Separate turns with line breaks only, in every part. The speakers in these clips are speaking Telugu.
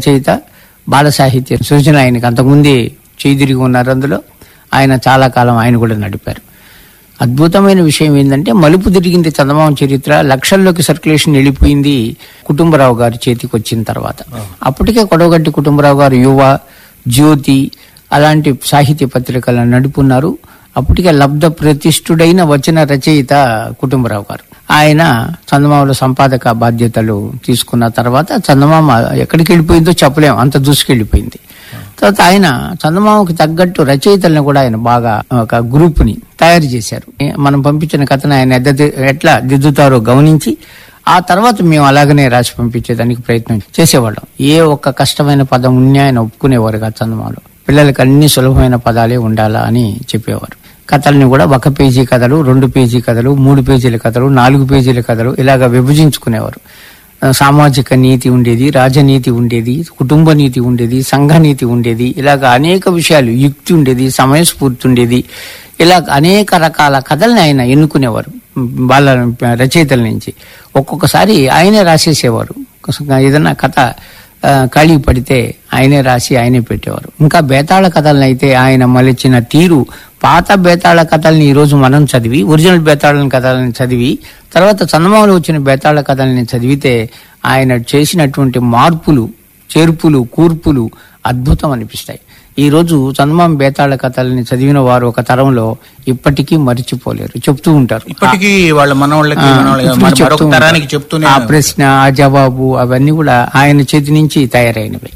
రచయిత బాల సాహిత్య సృజన ఆయనకి అంతకుముందే చేదిరిగి ఉన్నారు అందులో ఆయన చాలా కాలం ఆయన కూడా నడిపారు అద్భుతమైన విషయం ఏంటంటే మలుపు తిరిగింది చందమామ చరిత్ర లక్షల్లోకి సర్క్యులేషన్ వెళ్ళిపోయింది కుటుంబరావు గారి చేతికి వచ్చిన తర్వాత అప్పటికే కొడవగట్టి కుటుంబరావు గారు యువ జ్యోతి అలాంటి సాహిత్య పత్రికలను నడుపున్నారు అప్పటికే లబ్ధ ప్రతిష్ఠుడైన వచన రచయిత కుటుంబరావు గారు ఆయన చందమామలో సంపాదక బాధ్యతలు తీసుకున్న తర్వాత చందమామ ఎక్కడికి వెళ్ళిపోయిందో చెప్పలేం అంత దూసుకెళ్ళిపోయింది తర్వాత ఆయన చందమామకి తగ్గట్టు రచయితలను కూడా ఆయన బాగా ఒక గ్రూప్ ని తయారు చేశారు మనం పంపించిన కథను ఆయన ఎద్ద- ఎట్లా దిద్దుతారో గమనించి ఆ తర్వాత మేము అలాగనే రాసి పంపించేదానికి ప్రయత్నం చేసేవాళ్ళం ఏ ఒక్క కష్టమైన పదం ఉన్నా ఆయన ఒప్పుకునేవారు కాదు చందమామలో పిల్లలకి అన్ని సులభమైన పదాలే ఉండాలా అని చెప్పేవారు కథల్ని కూడా ఒక పేజీ కథలు రెండు పేజీ కథలు మూడు పేజీల కథలు నాలుగు పేజీల కథలు ఇలాగ విభజించుకునేవారు ఆ, సామాజిక నీతి ఉండేది రాజనీతి ఉండేది కుటుంబ నీతి ఉండేది సంఘ నీతి ఉండేది ఇలాగ అనేక విషయాలు యుక్తి ఉండేది సమయస్ఫూర్తి ఉండేది ఇలా అనేక రకాల కథల్ని ఆయన ఎన్నుకునేవారు వాళ్ళ రచయితల నుంచి ఒక్కొక్కసారి ఆయనే రాసేసేవారు ఏదైనా కథ ఆ, ఖాళీ పడితే ఆయనే రాసి ఆయనే పెట్టేవారు ఇంకా బేతాళ కథలను అయితే ఆయన మలిచిన తీరు పాత బేతాళ కథల్ని ఈ రోజు మనం చదివి ఒరిజినల్ బేతాళ కథలను చదివి తర్వాత చందమామలో వచ్చిన బేతాళ కథల్ని చదివితే ఆయన చేసినటువంటి మార్పులు చేర్పులు కూర్పులు అద్భుతం అనిపిస్తాయి ఈ రోజు చందమామ బేతాళ కథల్ని చదివిన వారు ఒక తరంలో ఇప్పటికీ మరిచిపోలేరు చెప్తూ ఉంటారు
ఇప్పటికీ వాళ్ళ మనవాళ్ళకి
ఆ,
మనవాళ్ళకి
ఇప్పుడు
మన-
చెప్తూ
మరొక
ఉంటారు.
తరానికి చెప్తూనే
ఆ ప్రశ్న ఆ జవాబు అవన్నీ కూడా ఆయన చేతి నుంచి తయారైనవి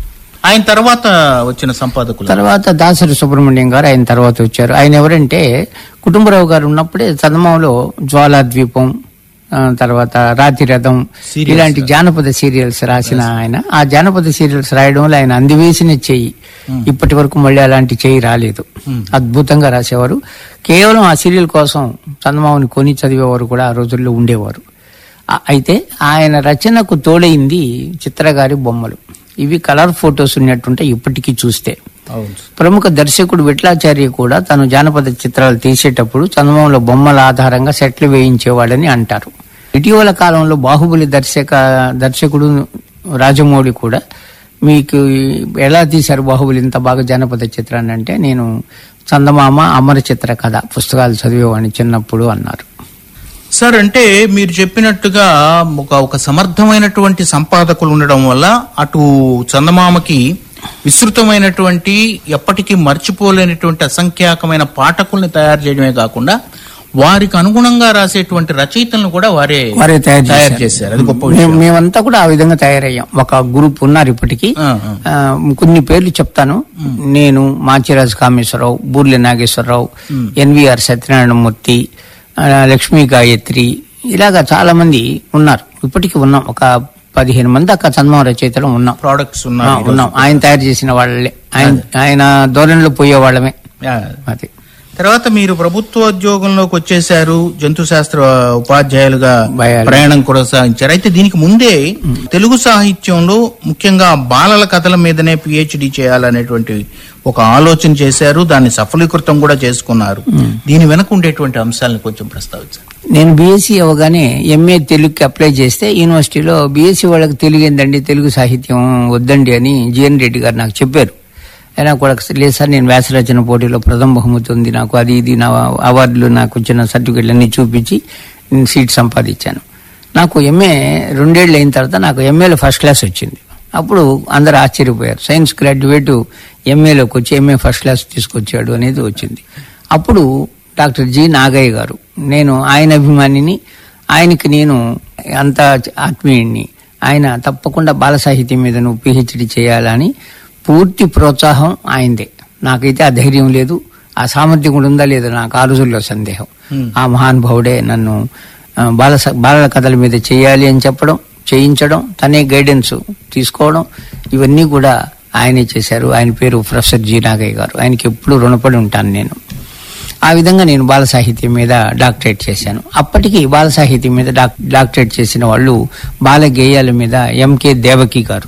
ఆయన తర్వాత వచ్చిన సంపాదకులు
తర్వాత దాసరి సుబ్రహ్మణ్యం గారు ఆయన తర్వాత వచ్చారు ఆయన ఎవరంటే కుటుంబరావు గారు ఉన్నప్పుడే చందమామలో జ్వాలా ద్వీపం ఆ, తర్వాత రాతి రథం
Serials.
ఇలాంటి జానపద సీరియల్స్ రాసిన ఆయన ఆ జానపద సీరియల్స్ రాయడంలో ఆయన అందివేసిన చెయ్యి ఇప్పటి వరకు మళ్ళీ అలాంటి చెయ్యి రాలేదు అద్భుతంగా రాసేవారు కేవలం ఆ సీరియల్ కోసం చందమామని కొని చదివేవారు కూడా ఆ రోజుల్లో ఉండేవారు ఆ- అయితే ఆయన రచనకు తోడైంది చిత్రగారి బొమ్మలు ఇవి కలర్ ఫొటోస్ ఉన్నట్టుంటే ఇప్పటికీ చూస్తే
అవును
ప్రముఖ దర్శకుడు విట్లాచార్య కూడా తను జానపద చిత్రాలు తీసేటప్పుడు చందమామలో బొమ్మల ఆధారంగా సెట్లు వేయించేవాడని అంటారు ఇటీవల కాలంలో బాహుబలి దర్శక దర్శకుడు రాజమౌళి కూడా మీకు ఎలా తీశారు బాహుబలి ఇంత బాగా జానపద చిత్రాన్ని అంటే నేను చందమామ అమర చిత్ర కథ పుస్తకాలు చదివేవాడిని చిన్నప్పుడు అన్నారు
సార్ అంటే మీరు చెప్పినట్టుగా ఒక ఒక సమర్థమైనటువంటి సంపాదకులు ఉండడం వల్ల అటు చందమామకి విస్తృతమైనటువంటి ఎప్పటికీ మర్చిపోలేనటువంటి అసంఖ్యాకమైన పాఠకుల్ని తయారు చేయడమే కాకుండా వారికి అనుగుణంగా రాసేటువంటి రచయితలను కూడా వారే
వారే తయారు
తయారు
చేశారు.
చేశారు అది గొప్ప
మేము-
విషయం
మేమంతా కూడా ఆ విధంగా తయారయ్యాం ఒక గ్రూప్ ఉన్నారు ఇప్పటికీ
ఆ, ఆ.
ఆ, కొన్ని పేర్లు చెప్తాను నేను మాచిరాజు కామేశ్వరరావు బూర్లె నాగేశ్వరరావు ఎన్విఆర్ సత్యనారాయణమూర్తి ఆ, లక్ష్మీ గాయత్రి ఇలాగా చాలా మంది ఉన్నారు ఇప్పటికీ ఉన్నాం ఒక పదిహేను మంది దాకా చందమామ రచయితలు ఉన్నాం
ప్రోడక్ట్స్
ఆ,
ఉన్నాయి
ఉన్నాం ఆయన తయారు చేసిన వాళ్ళే ఆయన ఆయన ధోరణిలో పోయే వాళ్ళమే
యా.
అది
తర్వాత మీరు ప్రభుత్వ ఉద్యోగంలోకి వచ్చేసారు జంతు శాస్త్ర ఉపాధ్యాయులుగా
భయాలు.
ప్రయాణం కొనసాగించారు అయితే దీనికి ముందే తెలుగు సాహిత్యంలో ముఖ్యంగా బాలల కథల మీదనే పిహెచ్డి చేయాలనేటువంటి ఒక ఆలోచన చేశారు దాన్ని సఫలీకృతం కూడా చేసుకున్నారు దీని వెనక ఉండేటువంటి అంశాలను కొంచెం ప్రస్తావించారు
నేను బీఎస్సీ అవ్వగానే ఎంఏ తెలుగుకి అప్లై చేస్తే యూనివర్సిటీలో బీఎస్సీ వాళ్ళకి తెలుగు ఏందండి తెలుగు సాహిత్యం వద్దండి అని జిఎన్ రెడ్డి గారు నాకు చెప్పారు అయినా కూడా లేదు సార్ నేను వ్యాసరచన పోటీలో ప్రథమ బహుమతి ఉంది నాకు అది ఇది నా అవార్డులు నాకు వచ్చిన సర్టిఫికెట్లు అన్ని చూపించి నేను సీట్ సంపాదించాను నాకు ఎంఏ రెండేళ్ళు అయిన తర్వాత నాకు ఎంఏలో ఫస్ట్ క్లాస్ వచ్చింది అప్పుడు అందరు ఆశ్చర్యపోయారు సైన్స్ గ్రాడ్యుయేట్ ఎంఏలోకి వచ్చి ఎంఏ ఫస్ట్ క్లాస్ తీసుకొచ్చాడు అనేది వచ్చింది అప్పుడు డాక్టర్ జి నాగయ్య గారు నేను ఆయన అభిమానిని ఆయనకి నేను అంత ఆత్మీయుణ్ణి ఆయన తప్పకుండా బాల సాహిత్యం మీద నువ్వు పిహెచ్డి చేయాలని పూర్తి ప్రోత్సాహం ఆయనదే నాకైతే ఆ ధైర్యం లేదు ఆ సామర్థ్యం కూడా ఉందా లేదా నాకు ఆ రోజుల్లో సందేహం ఆ మహానుభావుడే నన్ను ఆ, బాల స- బాలల కథల మీద చేయాలి అని చెప్పడం చేయించడం తనే గైడెన్స్ తీసుకోవడం ఇవన్నీ కూడా ఆయనే చేశారు ఆయన పేరు ప్రొఫెసర్ జి నాగయ్య గారు ఆయనకి ఎప్పుడు రుణపడి ఉంటాను నేను ఆ విధంగా నేను బాల సాహిత్యం మీద డాక్టరేట్ చేశాను అప్పటికి బాల సాహిత్యం మీద డాక్- డాక్టరేట్ చేసిన వాళ్ళు బాల గేయాల మీద ఎంకే దేవకి గారు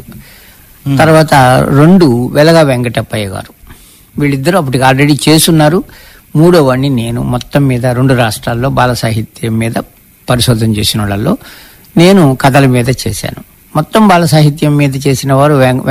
తర్వాత రెండు వెలగా వెంకటప్పయ్య గారు వీళ్ళిద్దరూ అప్పటికి ఆల్రెడీ చేస్తున్నారు మూడో వాడిని నేను మొత్తం మీద రెండు రాష్ట్రాల్లో బాల సాహిత్యం మీద పరిశోధన చేసిన వాళ్ళల్లో నేను కథల మీద చేశాను మొత్తం బాల సాహిత్యం మీద చేసిన వారు వెం-